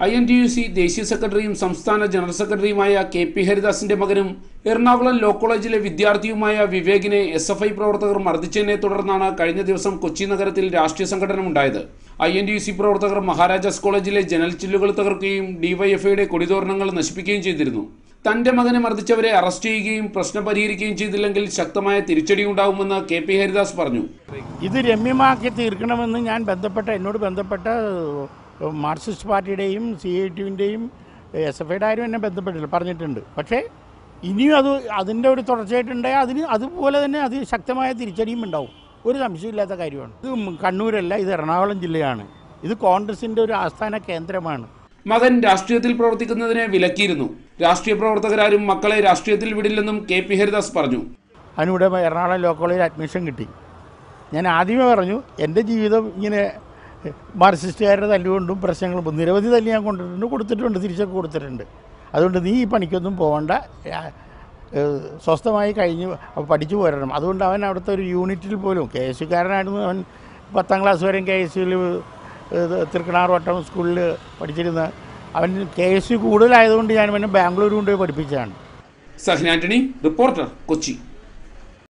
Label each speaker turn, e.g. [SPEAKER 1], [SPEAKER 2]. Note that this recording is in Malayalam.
[SPEAKER 1] I N T U C ദേശീയ സെക്രട്ടറിയും സംസ്ഥാന ജനറൽ സെക്രട്ടറിയുമായ കെ പി ഹരിദാസിന്റെ മകനും എറണാകുളം ലോ കോളേജിലെ വിദ്യാർത്ഥിയുമായ വിവേകിനെ എസ് എഫ് ഐ പ്രവർത്തകർ മർദ്ദിച്ചതിനെ തുടർന്നാണ് കഴിഞ്ഞ ദിവസം കൊച്ചി നഗരത്തിൽ രാഷ്ട്രീയ സംഘടന ഉണ്ടായത് I N T U C പ്രവർത്തകർ മഹാരാജാസ് കോളേജിലെ ജനൽ ചില്ലുകൾ തകർക്കുകയും ഡിവൈഎഫ്ഐയുടെ കൊടിതോരണങ്ങൾ നശിപ്പിക്കുകയും ചെയ്തിരുന്നു തന്റെ മകനെ മർദ്ദിച്ചവരെ അറസ്റ്റ് ചെയ്യുകയും പ്രശ്നം പരിഹരിക്കുകയും ചെയ്തില്ലെങ്കിൽ ശക്തമായ തിരിച്ചടിയുണ്ടാകുമെന്ന് കെ പി ഹരിദാസ് പറഞ്ഞു
[SPEAKER 2] ഇത് രമ്യമാക്കി തീർക്കണമെന്ന് ഞാൻ ബന്ധപ്പെട്ട എന്നോട് ബന്ധപ്പെട്ട ഏഹ്, മാർക്സിസ്റ്റ് പാർട്ടിയുടെയും സി ഐ ടിയുടെയും എസ് എഫ് ഐയുടെ ആരും എന്നെ ബന്ധപ്പെട്ടില്ല പറഞ്ഞിട്ടുണ്ട് പക്ഷേ ഇനിയും അത് അതിൻ്റെ ഒരു തുടർച്ചയായിട്ടുണ്ടായാൽ അതിന് അതുപോലെ തന്നെ അത് ശക്തമായ തിരിച്ചടിയും ഉണ്ടാവും ഒരു സംശയമില്ലാത്ത കാര്യമാണ് ഇത് കണ്ണൂരല്ല ഇത് എറണാകുളം ജില്ലയാണ് ഇത് കോൺഗ്രസിൻ്റെ ഒരു ആസ്ഥാന കേന്ദ്രമാണ്
[SPEAKER 1] മകൻ രാഷ്ട്രീയത്തിൽ പ്രവർത്തിക്കുന്നതിനെ വിലക്കിയിരുന്നു രാഷ്ട്രീയ പ്രവർത്തകരാരും മക്കളെ രാഷ്ട്രീയത്തിൽ വിടില്ലെന്നും കെ പി ഹരിദാസ് പറഞ്ഞു
[SPEAKER 2] അതിനിവിടെ എറണാകുളം ലോ കോളേജിൽ അഡ്മിഷൻ കിട്ടി ഞാൻ ആദ്യമേ പറഞ്ഞു എൻ്റെ ജീവിതം ഇങ്ങനെ മാർക്സിസ്റ്റുകാരുടെ തല്ലുകൊണ്ടും പ്രശ്നങ്ങളും നിരവധി തല്ല് ഞാൻ കൊണ്ടിട്ടുണ്ട് കൊടുത്തിട്ടുണ്ട് തിരിച്ചൊക്കെ കൊടുത്തിട്ടുണ്ട് അതുകൊണ്ട് നീ ഈ പണിക്കൊന്നും പോകണ്ട ആ, ഏഹ്, സ്വസ്ഥമായി കഴിഞ്ഞ് പഠിച്ചു പോരണം അതുകൊണ്ട് അവൻ അവിടുത്തെ ഒരു യൂണിറ്റിൽ പോലും കെ എസ് യുക്കാരനായിരുന്നു അവൻ പത്താം ക്ലാസ് വരെയും കെ എസ് യുവിൽ തൃക്കണാർവട്ടം സ്കൂളിൽ പഠിച്ചിരുന്ന അവൻ കെ എസ് യു കൂടുതലായതുകൊണ്ട് ഞാൻ അവനെ ബാംഗ്ലൂർ കൊണ്ടുപോയി പഠിപ്പിച്ചതാണ്
[SPEAKER 1] സഹ്ന ആന്റണി റിപ്പോർട്ടർ കൊച്ചി